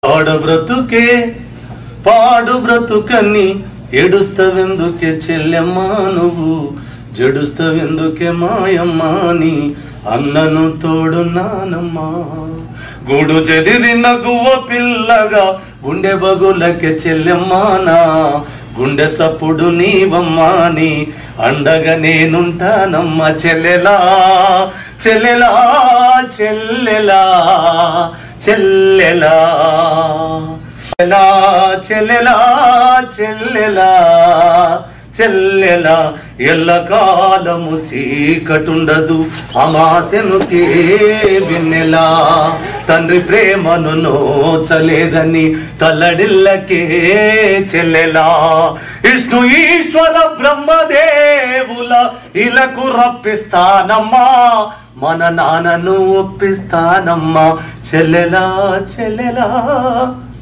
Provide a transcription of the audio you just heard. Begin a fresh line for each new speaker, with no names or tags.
పాడ బ్రతుకే పాడు బ్రతుకని ఏడుస్తావెందుకే చెల్లెమ్మా నువ్వు జడుస్తావెందుకే మాయమ్మాని అన్నను తోడు నానమ్మా గూడు చెదిరిన గువ్వ పిల్లగా గుండె బగులకే చెల్లెమ్మానా గుండె సప్పుడు నీవమ్మాని అండగా నేనుంటానమ్మా చెల్లెలా చెల్లెలా చెల్లెలా చెల్లెలా చెల్లెలా చెల్లెలా చెల్లెలా చెల్లెలా ఎల్లకాలము సీకటుండదు అమాసెనుకే విన్నెలా తండ్రి ప్రేమను నోచలేదని తల్లడిల్లకే చెల్లెలా విష్ణు ఈశ్వర బ్రహ్మదేవుల ఇలకు రప్పిస్తానమ్మా మన నాన్నను ఒప్పిస్తానమ్మా చెల్లెలా చెల్లెలా